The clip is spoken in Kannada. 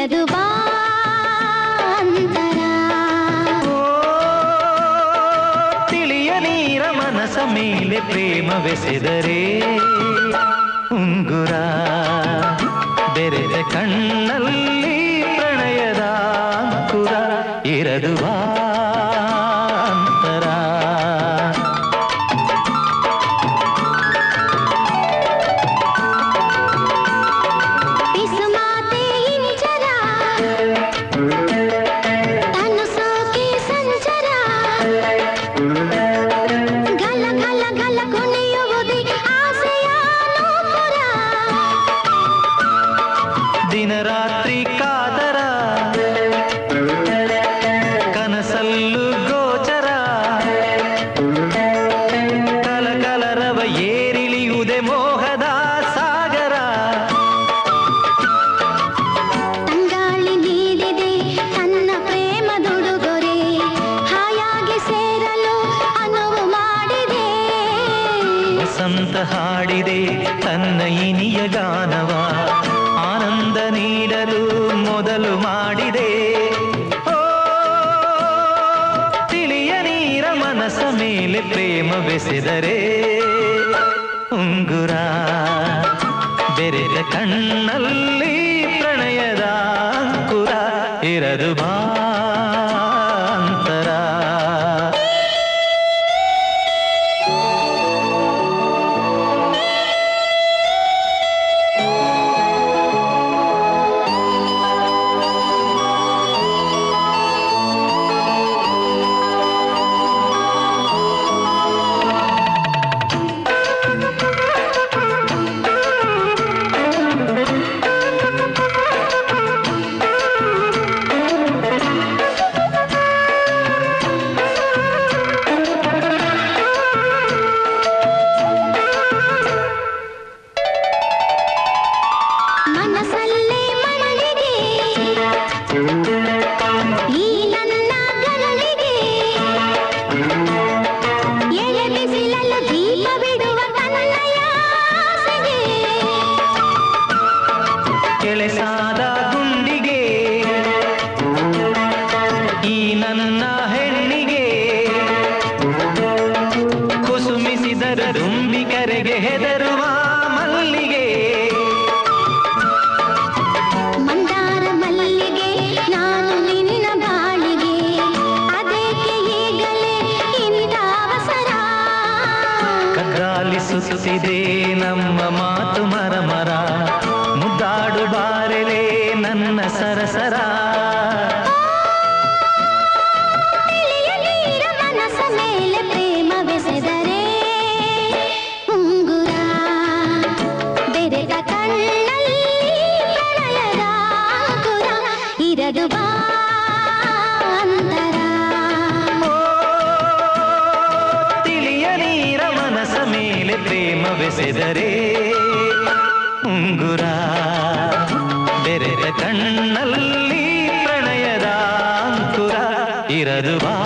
ಇರದು ಬಾಂತರ ಓ, ತಿಳಿಯ ನೀರ ಮನಸ ಮೇಲೆ ಪ್ರೇಮವೆಸೆದರೆ ಉಂಗುರ ಬೆರೆದ ಕಣ್ಣಲ್ಲಿ ಪ್ರಣಯದ ಅಂಕುರ ಇರದು ಅಂತರ ಪಿಸು ಮಾತೆ ಇಂಚರ ತನು ಸೋಕೆ ಸಂಚರ ಗಲ ಗಲ ಗಲ ಕುಣಿಯುವುದೇ ಆಸೆಯ ನೂಪುರ ದಿನರಾತ್ರಿ ಕಾದರ ಕನಸಲ್ಲು ಗೋಚರ ಕಲ ಕಲರವ ಏರಿಳಿಯುವುದೇ ಮೋಹದ ಸಾಗರ ತಂಗಾಳಿ ನೀಡಿದೆ ತನ್ನ ಪ್ರೇಮದುಡುಗೊರೆ ಹಾಯಾಗಿ ಸೇರಲು ಅನುವು ಮಾಡಿದೆ ವಸಂತ ಹಾಡಿದೆ ತನ್ನ ಇನಿಯ ಗಾನವ ಆನಂದ ನೀಡಲು ಮೊದಲು ಮಾಡಿದೆ ಓ, ತಿಳಿಯ ನೀರ ಮನಸ ಮೇಲೆ ಪ್ರೇಮವೆಸೆದರೆ ಉಂಗುರ ಬೆರೆದ ಕಣ್ಣಲ್ಲಿ ಪ್ರಣಯದ ಅಂಕುರ ಇರದು ಬಾಂತರ ಮನಸ್ಸಲ್ಲೇ ಮನಲಿಗೆ ಈ ನನ್ನ ಗರಳಿಗೆ ಎಳೆ ಬಿಸಿಲಲು ದೀಪ ಬಿಡುವ ತನ್ನಯ ಆಸೆಗೆ ಕೆಲಸಾದ ಗುಂಡಿಗೆ ಈ ನನ್ನ ಹೆಣ್ಣಿಗೆ ಕುಸುಮಿಸಿದರ ದುಂಬಿ ಕರೆಗೆ ಹೆದರುವ ಮಲ್ಲಿಗೆ ಮಂದಾರ ಮಲ್ಲಿಗೆ ನಾನು ನಿನ್ನ ಬಾಳಿಗೆ ಅದೇಕೆ ಈಗಲೇ ಇಂಥ ಅವಸರ ಕಗ್ಗಾಲಿ ಸುತ್ತಿದೆ ನಮ್ಮ ಮಾತು ಮರ ಮರ ಮುದ್ದಾಡು ಬಾರೆಲೆ ನನ್ನ ಸರಸರ ತಿಳಿಯ ನೀರ ಮನಸ್ಸ ಮೇಲೆ ಪ್ರೇಮವೆಸೆದರೆ ಉಂಗುರ ಬೆರೆತ ಕಣ್ಣಲ್ಲಿ ಪ್ರಣಯದ ಅಂಕುರ ಇರದು ಬಾಂತರ ಓ, ತಿಳಿಯ ನೀರ ಮನಸ ಮೇಲೆ ಪ್ರೇಮವೆಸೆದರೆ ಉಂಗುರ ಬೆರೆತ ಕಣ್ಣಲ್ಲಿ ಪ್ರಣಯದ ಅಂಕುರ ಇರದು ಬಾ